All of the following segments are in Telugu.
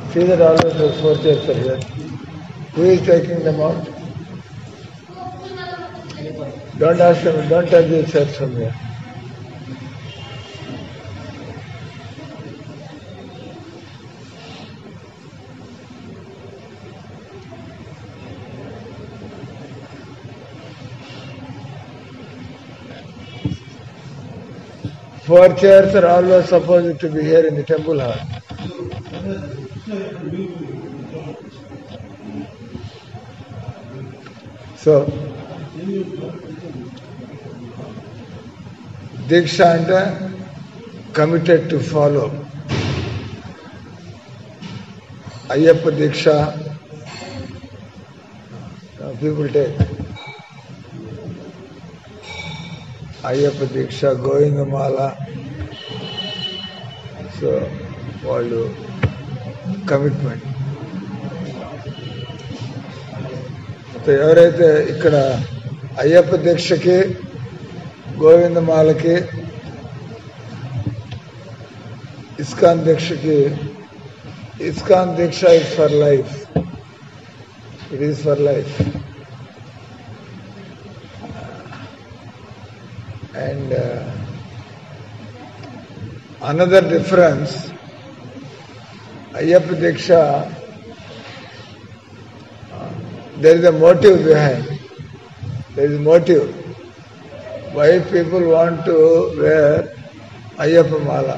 See that always the four chairs are there. Who is taking them out? Don't ask them, don't touch the chairs from here. Four chairs are always supposed to be here in the temple hall. So దీక్ష అంటే కమిటెడ్ టు ఫాలో అయ్యప్ప దీక్ష పీపుల్ టేక్ అయ్యప్ప దీక్ష గోవిందమాల సో వాళ్ళు కమిట్మెంట్ సో ఎవరైతే ఇక్కడ అయ్యప్ప దీక్షకి గోవిందమాలకి ఇస్కాన్ దీక్షకి ఇస్కాన్ దీక్ష is for life it is for life and another difference Ayyappa దీక్ష there is a motive behind. There is motive. Why people want to wear Ayyappa మాల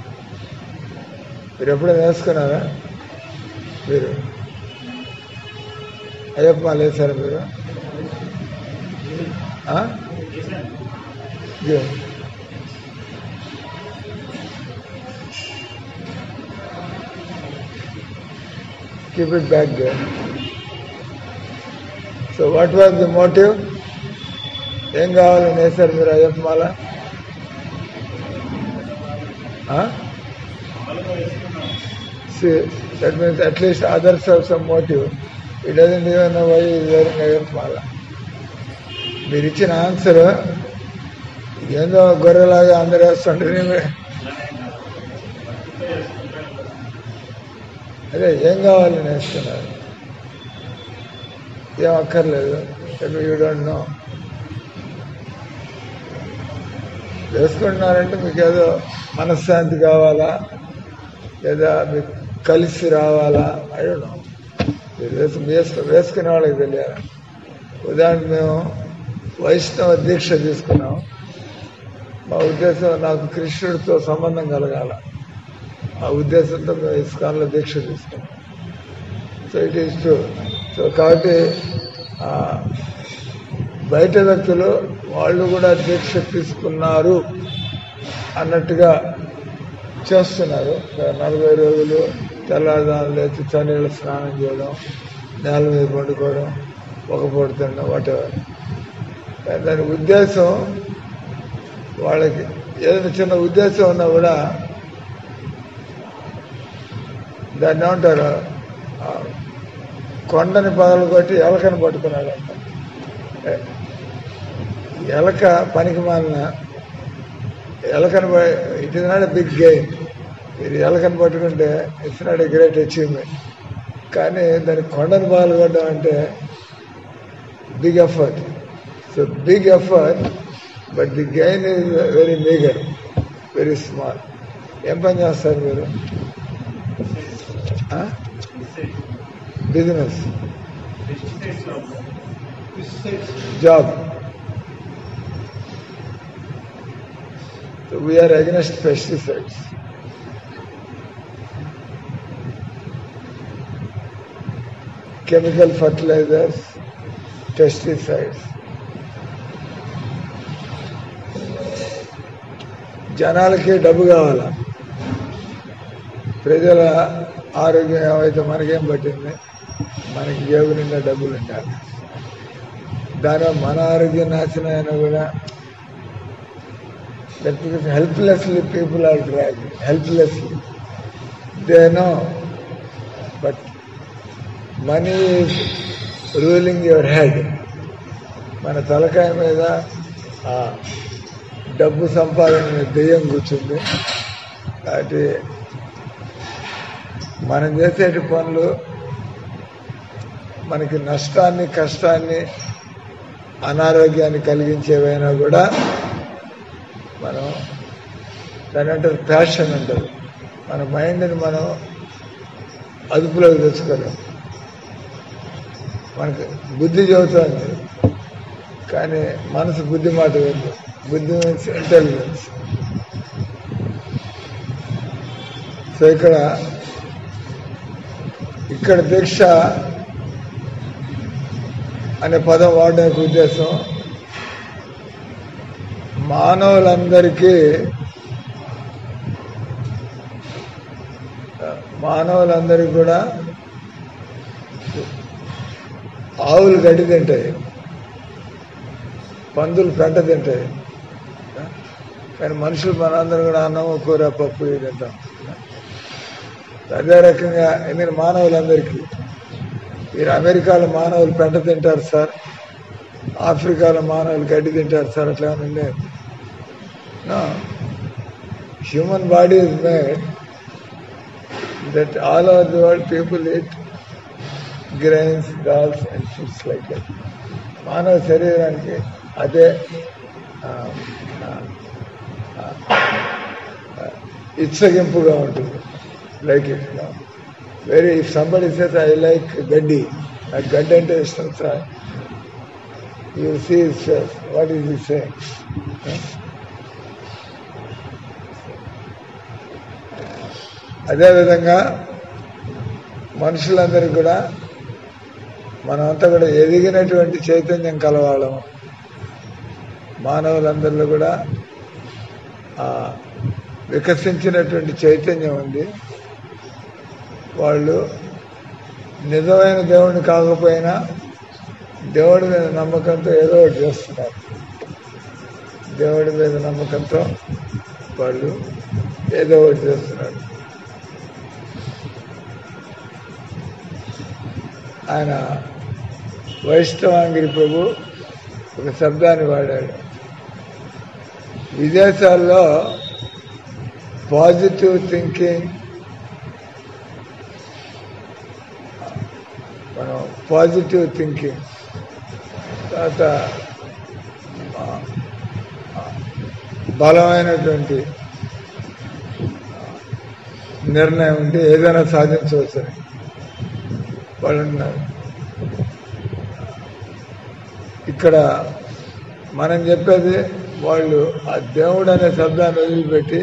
మీరు ఎప్పుడైనా వేసుకున్నారా మీరు అయ్యప్ప మాల వేశారా మీరు ఆ? ఇదిగో. Keep it back there. So what was the motive ఏం కావాలని వేశారు మీరు అయ్యప్ప మాల that means at least others of some motive it doesn't even why wearing Ayyappa మాల మీరు ఇచ్చిన ఆన్సర్ ఏందో గొర్రెలాగా అందరు వేస్తుంటే అదే ఏం కావాలని వేస్తున్నారు ఏం అక్కర్లేదు యూ డోంట్ నో వేసుకుంటున్నారంటే మీకు ఏదో మనశ్శాంతి కావాలా లేదా మీకు కలిసి రావాలా ఐ డోంట్ నో మీరు వేసు వేసుకు వేసుకునే వాళ్ళకి తెలియాలి ఉదాహరణ మేము వైష్ణవ దీక్ష తీసుకున్నాం మా ఉద్దేశం నాకు కృష్ణుడితో సంబంధం కలగాల ఆ ఉద్దేశంతో మేము ఇస్కాన్లో దీక్ష తీసుకున్నాం so it is true so కాబట్టి ఆ, బయట వ్యక్తులు వాళ్ళు కూడా దీక్ష తీసుకున్నారు అన్నట్టుగా చేస్తున్నారు ఒక నలభై రోజులు తెల్లవారుజామున లేచి చన్నీళ్ళ స్నానం చేయడం నేల మీద పండుకోవడం ఒక పూట తినడం వాటెవర్ దాని ఉద్దేశం వాళ్ళకి ఏదైనా చిన్న ఉద్దేశం ఉన్నా కూడా దాన్ని ఏమంటారు ఆ, కొండని పగలు కొట్టి ఎలకని పట్టుకున్నాడంట ఏ, ఎలక పనికి మాలిన ఎలకని it is not a big gain మీరు ఎలకని పట్టుకుంటే it's not a great achievement కానీ దాని కొండని పగలు కొట్టడం అంటే big effort so big effort but the gain is very meagre very small ఏం పని చేస్తారు మీరు business job we're against pesticides chemical fertilisers pesticides జనాలకి డబ్బు కావాలా ప్రజల ఆరోగ్యం ఏమైతే మనకేం పట్టింది మనకి జేబు నిండా డబ్బులు ఉండాలి దానివల్ల మన ఆరోగ్యం నాశనం అయినా కూడా helplessly people are drag helplessly they know but money is ruling your head మన తలకాయ మీద ఆ డబ్బు సంపాదన మీద దెయ్యం కూర్చుంది కాబట్టి మనం చేసే పనులు మనకి నష్టాన్ని కష్టాన్ని అనారోగ్యాన్ని కలిగించేవైనా కూడా మనం దాని అంటారు ప్యాషన్ అంటారు మన మైండ్ని మనం అదుపులోకి తెచ్చుకోలేం మనకి బుద్ధి చెబుతోంది కానీ మనసు బుద్ధి మాట విందు బుద్ధి మీన్స్ ఇంటెలిజెన్స్ సో ఇక్కడ ఇక్కడ దీక్ష అనే పదం వాడడానికి ఉద్దేశం మానవులందరికీ మానవులందరికీ కూడా ఆవులు గడ్డి తింటాయి పందులు పెంట తింటాయి కానీ మనుషులు మనందరం కూడా అన్నం కూర పప్పు ఇవి తింటాం అదే రకంగా ఎందుకంటే మానవులందరికీ మీరు అమెరికాలో మానవులు పెంట తింటారు సార్ ఆఫ్రికాలో మానవులు గడ్డి తింటారు సార్ అట్లా ఏమైనా ఉండేది human body is made that all over the world people it grains dals and foods like that మానవ శరీరానికి అదే ఆ, ఆ, ఆ, ఆ, ఇచ్చగింపుగా ఉంటుంది like it very if somebody says I like గడ్డి నాకు గడ్డి అంటే ఇష్టం sir you see face what is ఈ సే అదేవిధంగా మనుషులందరికీ కూడా మనమంతా కూడా ఎదిగినటువంటి చైతన్యం కలవాళ్ళం మానవులందరిలో కూడా ఆ వికసించినటువంటి చైతన్యం ఉంది వాళ్ళు నిజమైన దేవుడిని కాకపోయినా దేవుడి మీద నమ్మకంతో ఏదో ఒకటి చేస్తున్నారు దేవుడి మీద నమ్మకంతో వాళ్ళు ఏదో ఒకటి చేస్తున్నారు ఆయన వైష్ణవాంగిరి ప్రభు ఒక శబ్దాన్ని వాడాడు విదేశాల్లో పాజిటివ్ థింకింగ్ మనం పాజిటివ్ థింకింగ్ తర్వాత ఆ, ఆ, బలమైనటువంటి నిర్ణయం ఉంటే ఏదైనా సాధించవచ్చని వాళ్ళు ఉన్నారు ఇక్కడ మనం చెప్పేది వాళ్ళు ఆ దేవుడు అనే శబ్దాన్ని వదిలిపెట్టి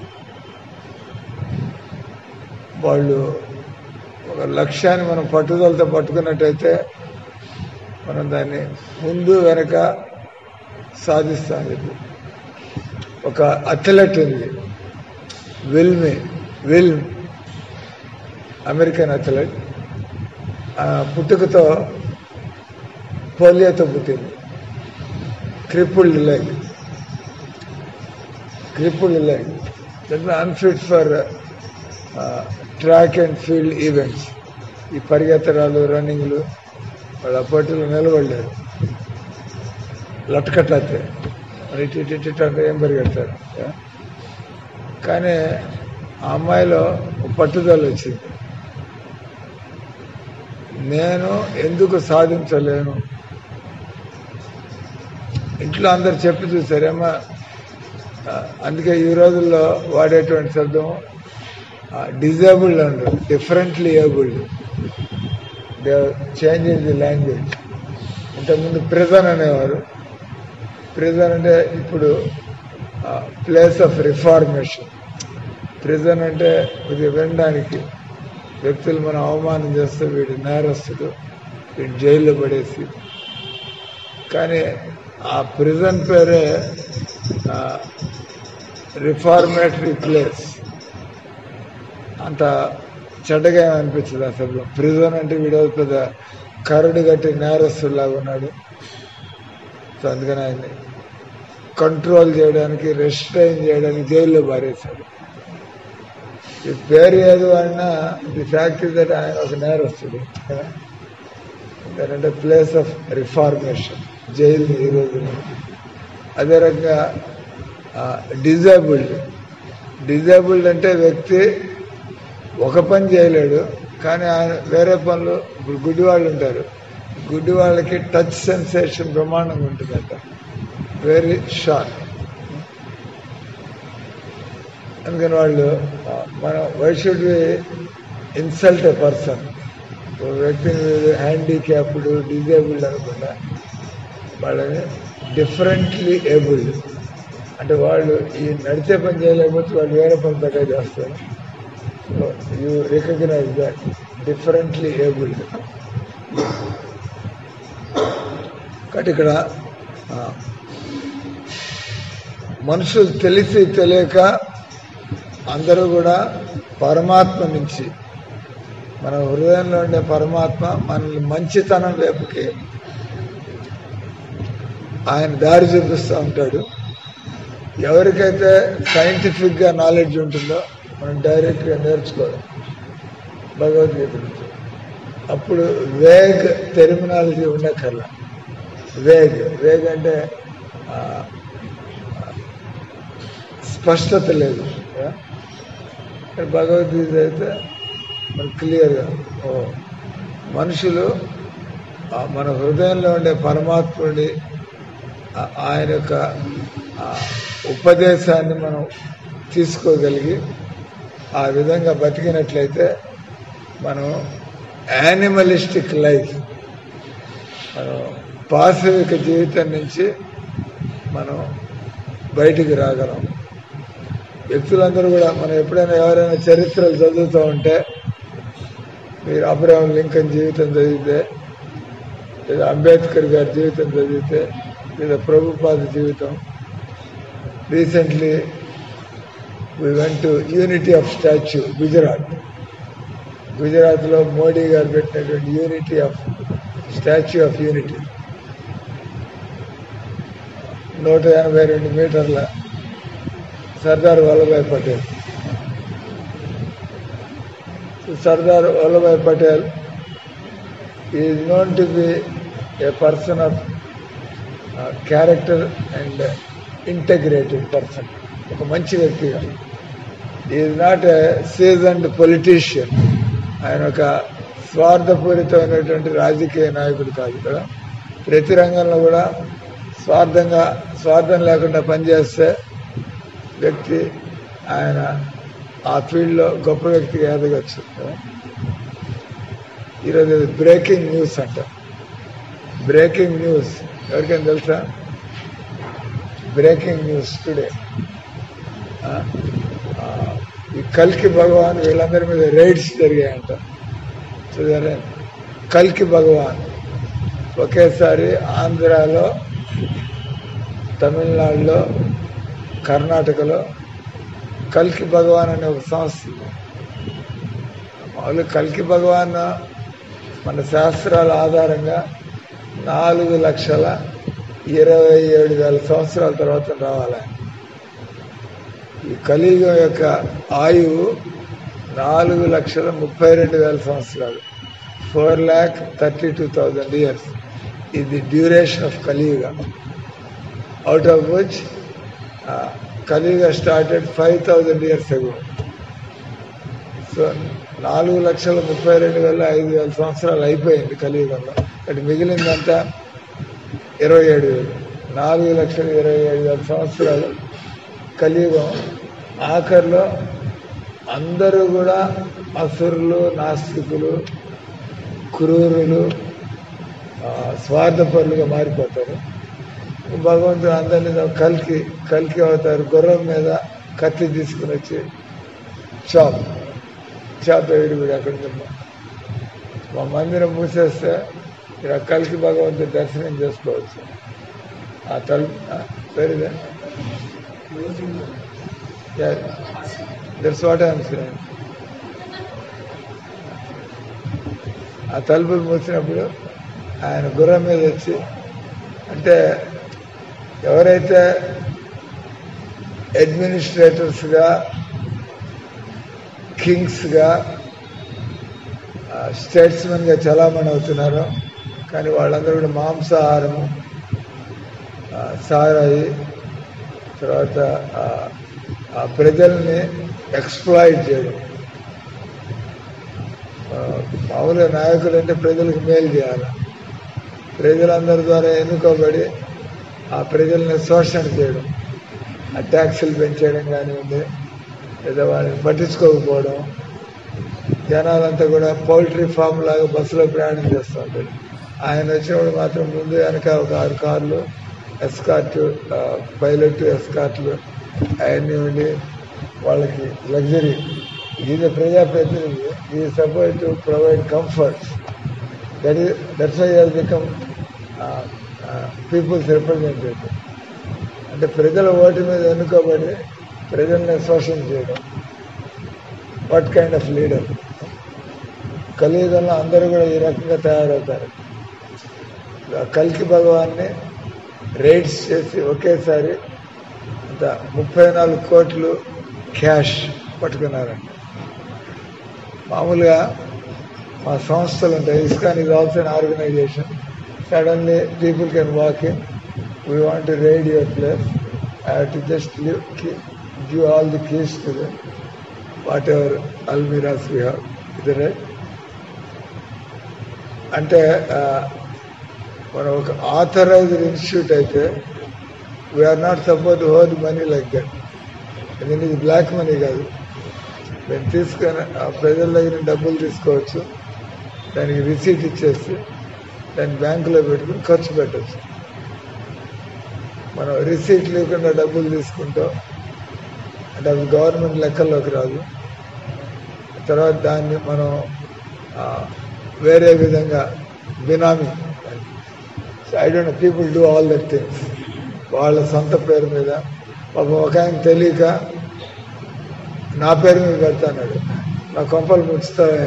వాళ్ళు ఒక లక్ష్యాన్ని మనం పట్టుదలతో పట్టుకున్నట్టయితే మనం దాన్ని ముందు వెనక సాధిస్తాం చెప్పి ఒక అథ్లెట్ ఉంది విల్మి విల్ అమెరికన్ అథ్లెట్ ఆ పుట్టుకతో పోలియోతో పుట్టింది crippled leg crippled leg that unfit for track and field events ఈ పరిగెత్తడాలు రన్నింగ్లు వాళ్ళు అప్పట్లో నిలబడలేరు లట్కట్లతే మరి ఇటు ఇటు ఇటు ఇటు అంటే ఏం పరిగెడతారు యా? కానీ ఆ అమ్మాయిలో ఒక పట్టుదల వచ్చింది నేను ఎందుకు సాధించలేను ఇంట్లో అందరు చెప్పి చూసారేమో ఆ, అందుకే ఈ రోజుల్లో వాడేటువంటి శబ్దం disabled and differently abled they change in the language ఇంతకుముందు ప్రిజన్ అనేవారు ప్రిజన్ అంటే ఇప్పుడు ప్లేస్ ఆఫ్ రిఫార్మేషన్ ప్రిజన్ అంటే ఇది వినడానికి వ్యక్తులు మనం అవమానం చేస్తే వీడు నేరస్తుడు వీడు జైల్లో పడేసి కానీ ఆ ప్రిజన్ పేరే రిఫార్మేటరీ ప్లేస్ అంత చెడ్డగా అనిపించదు అసలు ప్రిజన్ అంటే వీడు పెద్ద కరడు గట్టి నేరస్తులాగా ఉన్నాడు సో అందుకని ఆయన్ని కంట్రోల్ చేయడానికి రెస్ట్రైన్ చేయడానికి జైల్లో పారేశాడు ఈ పేరు ఏది అన్నా ది ఫ్యాక్ట్ ఇస్ దట్ ఆయన ఒక నేరస్తుడు కదా అంటే ప్లేస్ ఆఫ్ రిఫార్మేషన్ జైలు ఈ రోజు అదే రకంగా డిజేబుల్డ్ డిజేబుల్డ్ అంటే వ్యక్తి ఒక పని చేయలేడు కానీ ఆయన వేరే పనులు ఇప్పుడు గుడ్డి వాళ్ళు ఉంటారు గుడ్డి వాళ్ళకి టచ్ సెన్సేషన్ బ్రహ్మాండంగా ఉంటుందంట వెరీ షార్ప్ అందుకని వాళ్ళు ఆ, మనం why should insult a person వ్యక్తిని హ్యాండిక్యాప్డ్ డిజేబుల్డ్ అనుకుండా వాళ్ళని డిఫరెంట్లీ ఏబుల్డ్ అంటే వాళ్ళు ఈ నడిచే పని చేయలేకపోతే వాళ్ళు వేరే పని దగ్గర చేస్తారు you recognise that differently abled కాబట్టి ఇక్కడ ఆ, మనుషులు తెలిసి తెలియక అందరూ కూడా పరమాత్మ నుంచి మన హృదయంలో ఉండే పరమాత్మ మనల్ని మంచితనం వైపుకి ఆయన దారి చూపిస్తూ ఉంటాడు ఎవరికైతే సైంటిఫిక్ గా నాలెడ్జ్ ఉంటుందో మనం డైరెక్ట్ గా నేర్చుకోవాలి భగవద్గీత నుంచి అప్పుడు వేగ్ టెర్మినాలజీ ఉండక్కర్లా వేగ్ వేగ్ అంటే ఆ, స్పష్టత లేదు కదా? కానీ భగవద్గీత అయితే మనకు క్లియర్గా ఓ మనుషులు ఆ మన హృదయంలో ఉండే పరమాత్ముడి ఆ- ఆయన యొక్క ఆ ఉపదేశాన్ని మనం తీసుకోగలిగి ఆ విధంగా బతికినట్లయితే మనం యానిమలిస్టిక్ లైఫ్ మనం పాశవిక జీవితం నుంచి మనం బయటికి రాగలం వ్యక్తులందరూ కూడా మనం ఎప్పుడైనా ఎవరైనా చరిత్రలు చదువుతూ ఉంటే మీరు అబ్రహం లింకన్ జీవితం చదివితే లేదా అంబేద్కర్ గారి జీవితం చదివితే లేదా ప్రభుపాద జీవితం recently we went to unity of statue Gujarat గుజరాత్లో మోడీ గారు పెట్టినటువంటి unity of statue of unity నూట ఎనభై రెండు మీటర్ల Sardar Vallabhbhai Patel Sardar Vallabhbhai Patel is known to be a person of character and integrated person ఒక మంచి వ్యక్తిగా is not a seasoned politician ఆయన ఒక స్వార్థపూరితమైనటువంటి రాజకీయ నాయకుడు కాదు కదా ప్రతి రంగంలో కూడా స్వార్థంగా స్వార్థం లేకుండా పనిచేస్తే వ్యక్తి ఆయన ఆ ఫీల్డ్లో గొప్ప వ్యక్తిగా ఎదగచ్చు కదా ఈరోజు ఇది బ్రేకింగ్ న్యూస్ అంట బ్రేకింగ్ న్యూస్ ఎవరికైనా తెలుసా బ్రేకింగ్ న్యూస్ టుడే ఈ కల్కి భగవాన్ వీళ్ళందరి మీద రైడ్స్ జరిగాయంట చూసారా కల్కి భగవాన్ ఒకేసారి ఆంధ్రాలో తమిళనాడులో కర్ణాటకలో కల్కి భగవాన్ అనే ఒక సంస్థ ఉంది. మామూలు కల్కి భగవాన్ మన శాస్త్రాల ఆధారంగా నాలుగు లక్షల ఇరవై ఏడు వేల సంవత్సరాల తర్వాత రావాలి ఆయన. ఈ కలియుగం యొక్క ఆయువు నాలుగు లక్షల ముప్పై రెండు వేల సంవత్సరాలు four lakh thirty two thousand years ఇది duration of Kaliyuga out of which Kaliyuga started five thousand years ago so నాలుగు లక్షల ముప్పై రెండు వేల ఐదు వేల సంవత్సరాలు అయిపోయింది కలియుగంలో అటు మిగిలిందంతా ఇరవై ఏడు వేలు నాలుగు లక్షల ఇరవై ఏడు వేల సంవత్సరాలు కలియుగం ఆఖరిలో అందరూ కూడా అసురులు నాస్తికులు క్రూరులు ఆ, స్వార్థపరులుగా మారిపోతారు భగవంతుడు అందరినీ కలికి కలికి అవుతారు గుర్రం మీద కత్తి తీసుకుని వచ్చి చాప్ చాప్ వేయడు వీడు అక్కడి నుంచి మా మందిరం మూసేస్తే మీరు ఆ కలికి భగవంతుడి దర్శనం చేసుకోవచ్చు ఆ తలుపు వేరేదే దట్స్ వాట్ ఐఎమ్ సేయింగ్ ఆ తలుపులు మూసినప్పుడు ఆయన గుర్రం మీద వచ్చి అంటే ఎవరైతే అడ్మినిస్ట్రేటర్స్గా కింగ్స్గా స్టేట్స్మెన్గా చలామణి అవుతున్నారో కానీ వాళ్ళందరూ కూడా మాంసాహారము ఆ, సారాయి తర్వాత ఆ, ఆ ప్రజల్ని ఎక్స్ప్లాయిట్ చేయడం ఆ, మామూలుగా నాయకులు అంటే ప్రజలకు మేలు చేయాలి ప్రజలందరి ద్వారా ఎన్నుకోబడి ఆ ప్రజల్ని శోషణ చేయడం ఆ ట్యాక్సులు పెంచేయడం కానివ్వండి లేదా వాళ్ళని పట్టించుకోకపోవడం జనాలంతా కూడా పౌల్ట్రీ ఫామ్ లాగా బస్సులో ప్రయాణం చేస్తూ ఉంటాడు ఆయన వచ్చినప్పుడు మాత్రం ముందు వెనక ఒక ఆరు కార్లు ఎస్కార్ట్ పైలట్ ఎస్కార్ట్లు అవన్నీ ఉండి వాళ్ళకి లగ్జరీ ఇది ప్రజాప్రతినిధి ఈ suppose to provide comforts that ఈ that's why has become people's representative అంటే ప్రజల ఓటు మీద ఎన్నుకోబడి ప్రజల్ని శోషణ చేయడం వాట్ కైండ్ ఆఫ్ లీడర్ కలియుగంలో అందరూ కూడా ఈ రకంగా తయారవుతారు ఆ కల్కి భగవాన్ని రైడ్స్ చేసి ఒకేసారి అంత ముప్పై నాలుగు కోట్లు క్యాష్ పట్టుకున్నారండి మామూలుగా మా సంస్థలు ఉంటాయి ISKCON is also an organization suddenly people can walk in we want to ride your place I have to just live give all the keys to them whatever almirahs we have ఇది రైట్ అంటే ఆ, మనం ఒక ఆథరైజ్డ్ ఇన్స్టిట్యూట్ అయితే we are not suppose hold money like that ఎందుకంటే ఇది బ్లాక్ మనీ కాదు మేము తీసుకొని ఆ ప్రజల దగ్గర డబ్బులు తీసుకోవచ్చు దానికి రిసీట్ ఇచ్చేసి దాన్ని బ్యాంకులో పెట్టుకుని ఖర్చు పెట్టచ్చు మనం రిసీట్ లేకుండా డబ్బులు తీసుకుంటాం అంటే అవి గవర్నమెంట్ లెక్కల్లోకి రాదు తర్వాత దాన్ని మనం ఆ, వేరే విధంగా బినామీ I don't people do all that things వాళ్ళ సొంత పేరు మీద పాపం ఒక ఆయన తెలియక నా పేరు మీద పెడతాడు నా కొంపలు ముచ్చుతావే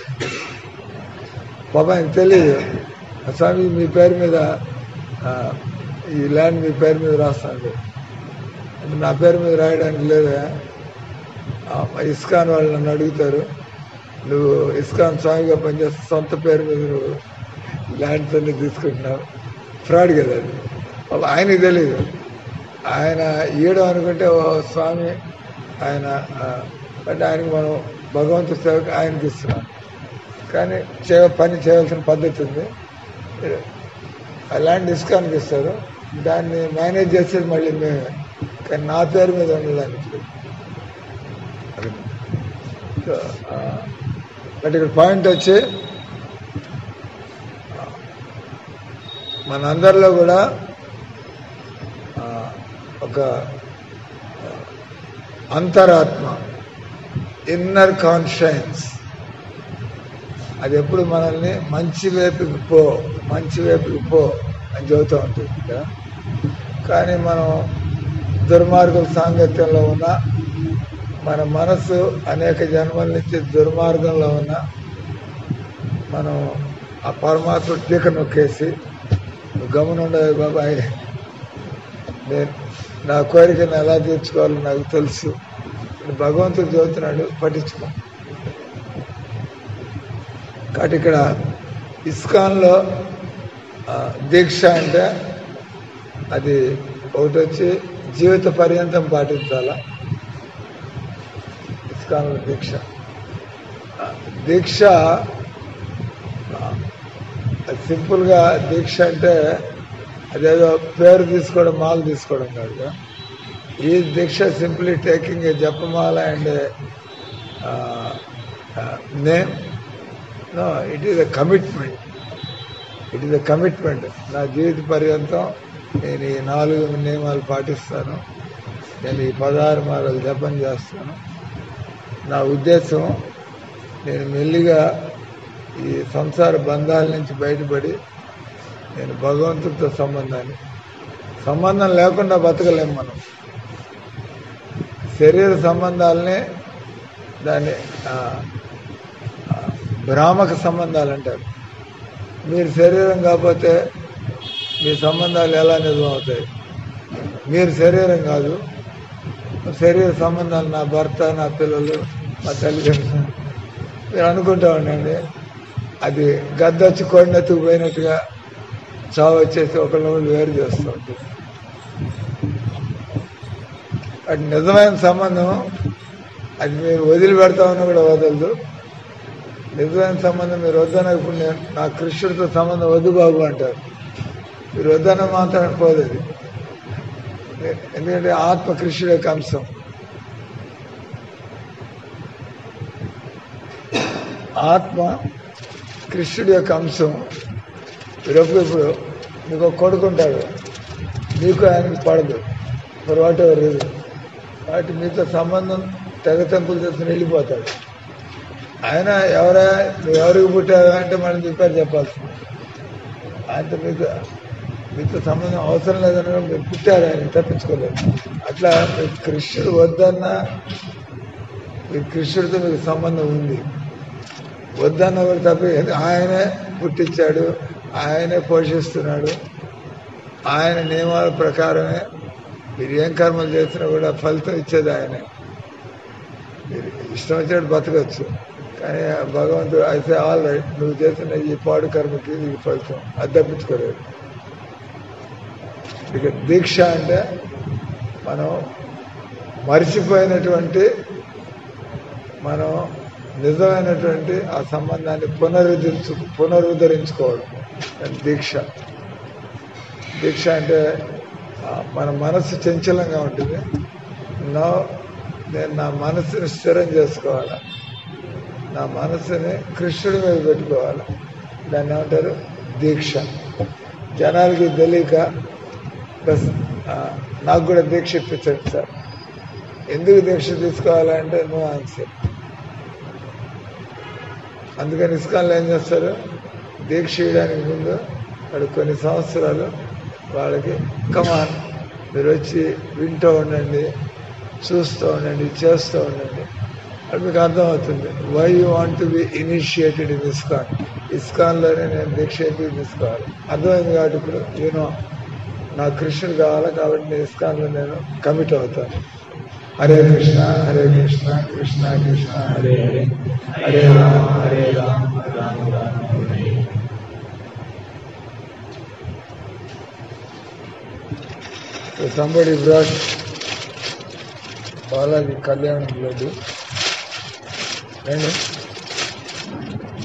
పాప ఆయన తెలియదు స్వామి మీ పేరు మీద ఆ, ఈ ల్యాండ్ మీ పేరు మీద రాస్తాను అంటే నా పేరు మీద రాయడానికి లేదా ఆ, ఇస్కాన్ వాళ్ళు నన్ను అడుగుతారు నువ్వు ఇస్కాన్ స్వామిగా పనిచేస్తే సొంత పేరు మీద నువ్వు ల్యాండ్స్ అన్ని తీసుకుంటున్నావు ఫ్రాడ్ కదా అది పాప ఆయనకి తెలియదు ఆయన ఈయడం అనుకుంటే ఓ స్వామి ఆయన ఆ, అంటే ఆయనకి మనం భగవంతు సేవకి ఆయనకి ఇస్తున్నాం కానీ చేయ పని చేయవలసిన పద్ధతి ఉంది ఆ ల్యాండ్ ఇస్కాన్కి ఇస్తారు దాన్ని మేనేజ్ చేసేది మళ్ళీ మేమే కానీ నా పేరు మీద ఉండడానికి లేదు. అది. సో, ఆ, బట్ ఇక్కడ పాయింట్ వచ్చి ఆ, మనందరిలో కూడా ఆ, ఒక ఆ, అంతరాత్మ ఇన్నర్ కాన్షియన్స్ అది ఎప్పుడు మనల్ని మంచి వైపుకి పో మంచి వైపుకి పో అని చెబుతూ ఉంటుంది కదా కానీ మనం దుర్మార్గుల సాంగత్యంలో ఉన్న మన మనసు అనేక జన్మల నుంచి దుర్మార్గంలో ఉన్న మనం ఆ పరమాత్మ టీక నొక్కేసి నువ్వు గమనుండవు బాబాయ్ నేను నా కోరికను ఎలా తీర్చుకోవాలో నాకు తెలుసు అని భగవంతుడు చదువుతున్నాడు పట్టించుకో కాబట్టి ఇక్కడ ఇస్కాన్లో ఆ, దీక్ష అంటే అది ఒకటి వచ్చి జీవిత పర్యంతం పాటించాలా ఇస్కాన్లో దీక్ష ఆ, దీక్ష ఆ, అది సింపుల్గా దీక్ష అంటే అదేదో పేరు తీసుకోవడం మాల తీసుకోవడం కాదు కదా. ఈ దీక్ష సింప్లీ టేకింగ్ ఏ జపమాల and name no it is a commitment it is a commitment నా జీవిత పర్యంతం నేను ఈ నాలుగు నియమాలు పాటిస్తాను నేను ఈ పదహారు మాలలు జపం చేస్తాను నా ఉద్దేశం నేను మెల్లిగా ఈ సంసార బంధాల నుంచి బయటపడి నేను భగవంతుడితో సంబంధాన్ని సంబంధం లేకుండా బతకలేం మనం శరీర సంబంధాలనే దాన్ని ఆ, ఆ, భ్రామక సంబంధాలు అంటారు మీరు శరీరం కాకపోతే మీ సంబంధాలు ఎలా నిజం అవుతాయి మీరు శరీరం కాదు శరీర సంబంధాలు నా భర్త నా పిల్లలు మా తల్లిదండ్రులు మీరు అనుకుంటా ఉండండి అది గద్దొచ్చి కొండెత్తుకు పోయినట్టుగా చావు వచ్చేసి ఒకళ్ళ ఒకళ్ళు వేరు చేస్తూ ఉంటుంది అది నిజమైన సంబంధం అది మీరు వదిలిపెడతా ఉన్నా కూడా వదలదు నిజమైన సంబంధం మీరు వద్దన ఇప్పుడు నేను నా కృష్ణుడితో సంబంధం వద్దు బాబు అంటారు మీరు వద్దన మాత్రం పోదు అది ఎందుకంటే ఆత్మ కృష్ణుడి యొక్క అంశం ఆత్మ కృష్ణుడి యొక్క అంశం మీరు ఇప్పుడు మీకు ఒక కొడుకుంటాడు మీకు ఆయనకి పడదు ఫర్ వాట్ ఎవర్ రీజన్ వాటి మీతో సంబంధం తెగ తెంపులు చేసుకుని వెళ్ళిపోతాడు ఆయన ఎవరా నువ్వు ఎవరికి పుట్టావు అంటే మనం చెప్పారు చెప్పాల్సింది ఆయనతో మీకు మీతో సంబంధం అవసరం లేదని మీరు పుట్టారు ఆయన తప్పించుకోలేదు అట్లా మీరు కృష్ణుడు వద్దన్నా మీరు కృష్ణుడితో మీకు సంబంధం ఉంది వద్దన్న కూడా తప్పి ఆయనే పుట్టించాడు ఆయనే పోషిస్తున్నాడు ఆయన నియమాల ప్రకారమే మీరు ఏం కర్మలు చేసినా కూడా ఫలితం ఇచ్చేది ఆయనే మీరు ఇష్టం వచ్చినట్టు బతకచ్చు కానీ భగవంతుడు అయితే ఆల్ రైట్ నువ్వు చేసిన ఈ పాడు కర్మకి ఇది ఫలితం అది తప్పించుకోలేదు ఇక దీక్ష అంటే మనం మర్చిపోయినటువంటి మనం నిజమైనటువంటి ఆ సంబంధాన్ని పునరుద్ధరించు పునరుద్ధరించుకోవడం అది దీక్ష దీక్ష అంటే ఆ, మన మనస్సు చంచలంగా ఉంటుంది నా నేను నా మనస్సుని స్థిరం చేసుకోవాలి నా మనస్సుని కృష్ణుడి మీద పెట్టుకోవాలి దాన్ని ఏమంటారు దీక్ష జనాలకి తెలియక బస్ ఆ, నాకు కూడా దీక్ష ఇప్పించండి సార్ ఎందుకు దీక్ష తీసుకోవాలంటే నో ఆన్సర్ అందుకని ఇస్కాన్లో ఏం చేస్తారు దీక్ష చేయడానికి ముందు వాడు కొన్ని సంవత్సరాలు వాళ్ళకి కమాన్ మీరు వచ్చి వింటూ ఉండండి చూస్తూ ఉండండి చేస్తూ ఉండండి అది మీకు అర్థమవుతుంది why you want be initiated in ISKCON ఇస్కాన్లోనే నేను దీక్ష ఎందుకు తీసుకోవాలి అర్థమైంది కాబట్టి ఇప్పుడు నేను నా కృష్ణుడు కావాలి కాబట్టి నేను ఇస్కాన్లో నేను కమిట్ అవుతాను Hare Krishna Hare Krishna Krishna Krishna Hare Hare Hare Rama Hare Rama Rama Rama Hare Hare. So somebody brought Balaji Kalyan Ladu. And